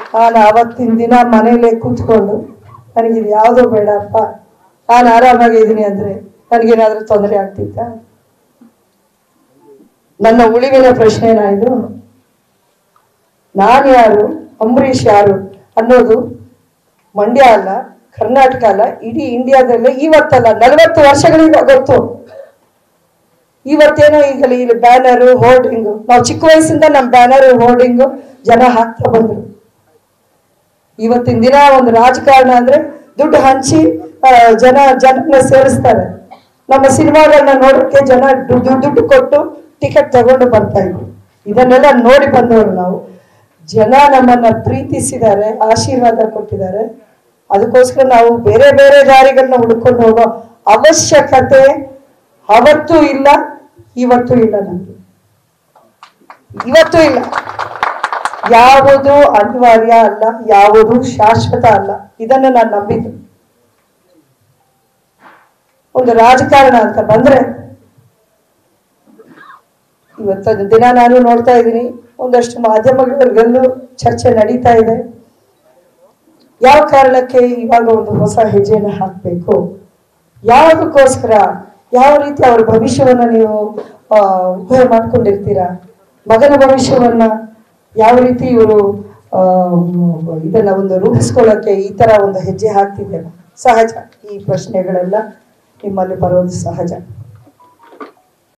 ನಾನು ಆವತ್ತಿನ ದಿನ ಮನೇಲೆ ಕೂತ್ಕೊಂಡು ನನಗಿದು ಯಾವುದೋ ಬೇಡಪ್ಪ ನಾನು ಆರಾಮಾಗಿದ್ದೀನಿ ಅಂದರೆ ನನಗೇನಾದರೂ ತೊಂದರೆ ಆಗ್ತಿತ್ತಾ ನನ್ನ ಉಳಿವಿನ ಪ್ರಶ್ನೆನಾ ಇದು ನಾನು ಯಾರು ಅಂಬರೀಷ್ ಯಾರು ಅನ್ನೋದು ಮಂಡ್ಯ ಅಲ್ಲ ಕರ್ನಾಟಕ ಅಲ್ಲ ಇಡೀ ಇಂಡಿಯಾದಲ್ಲೇ ಇವತ್ತಲ್ಲ ನಲವತ್ತು ವರ್ಷಗಳಿಂದ ಗೊತ್ತು ಇವತ್ತೇನೋ ಈಗಲೇ ಇಲ್ಲಿ ಬ್ಯಾನರು ಹೋರ್ಡಿಂಗು ನಾವು ಚಿಕ್ಕ ವಯಸ್ಸಿಂದ ನಮ್ಮ ಬ್ಯಾನರು ಹೋರ್ಡಿಂಗು ಜನ ಹಾಕ್ತಾ ಬಂದ್ರು ಇವತ್ತಿನ ದಿನ ಒಂದು ರಾಜಕಾರಣ ಅಂದ್ರೆ ದುಡ್ಡು ಹಂಚಿ ಆ, ಜನ ಜನರನ್ನ ಸೇರಿಸ್ತಾರೆ ನಮ್ಮ ಸಿನಿಮಾಗಳನ್ನ ನೋಡೋಕೆ ಜನ ದುಡ್ಡು ದುಡ್ಡು ಕೊಟ್ಟು ಟಿಕೆಟ್ ತಗೊಂಡು ಬರ್ತಾ ಇದ್ರು ಇದನ್ನೆಲ್ಲ ನೋಡಿ ಬಂದವರು ನಾವು ಜನ ನಮ್ಮನ್ನ ಪ್ರೀತಿಸಿದ್ದಾರೆ ಆಶೀರ್ವಾದ ಕೊಟ್ಟಿದ್ದಾರೆ ಅದಕ್ಕೋಸ್ಕರ ನಾವು ಬೇರೆ ಬೇರೆ ದಾರಿಗಳನ್ನ ಹುಡ್ಕೊಂಡು ಹೋಗೋ ಅವಶ್ಯಕತೆ ಅವತ್ತೂ ಇಲ್ಲ ಇವತ್ತೂ ಇಲ್ಲ ನಮ್ಗೆ ಇವತ್ತೂ ಇಲ್ಲ ಯಾವುದು ಅನಿವಾರ್ಯ ಅಲ್ಲ ಯಾವುದು ಶಾಶ್ವತ ಅಲ್ಲ ಇದನ್ನ ನಾನು ನಂಬಿದ್ದು ಒಂದು ರಾಜಕಾರಣ ಅಂತ ಬಂದ್ರೆ ಇವತ್ತೊಂದು ದಿನ ನಾನು ನೋಡ್ತಾ ಇದ್ದೀನಿ ಒಂದಷ್ಟು ಮಾಧ್ಯಮಗಳಲ್ಲೂ ಚರ್ಚೆ ನಡೀತಾ ಇದೆ ಯಾವ ಕಾರಣಕ್ಕೆ ಇವಾಗ ಒಂದು ಹೊಸ ಹೆಜ್ಜೆಯನ್ನು ಹಾಕಬೇಕು ಯಾವುದಕ್ಕೋಸ್ಕರ ಯಾವ ರೀತಿ ಅವ್ರ ಭವಿಷ್ಯವನ್ನ ನೀವು ಆ, ಊಹೆ ಮಾಡ್ಕೊಂಡಿರ್ತೀರಾ ಮಗನ ಭವಿಷ್ಯವನ್ನ ಯಾವ ರೀತಿ ಇವರು ಇದನ್ನ ಒಂದು ರೂಪಿಸ್ಕೊಳ್ಳೋಕೆ ಈ ತರ ಒಂದು ಹೆಜ್ಜೆ ಹಾಕ್ತಿದ್ದೀರಾ ಸಹಜ ಈ ಪ್ರಶ್ನೆಗಳೆಲ್ಲ ನಿಮ್ಮಲ್ಲಿ ಬರೋದು ಸಹಜ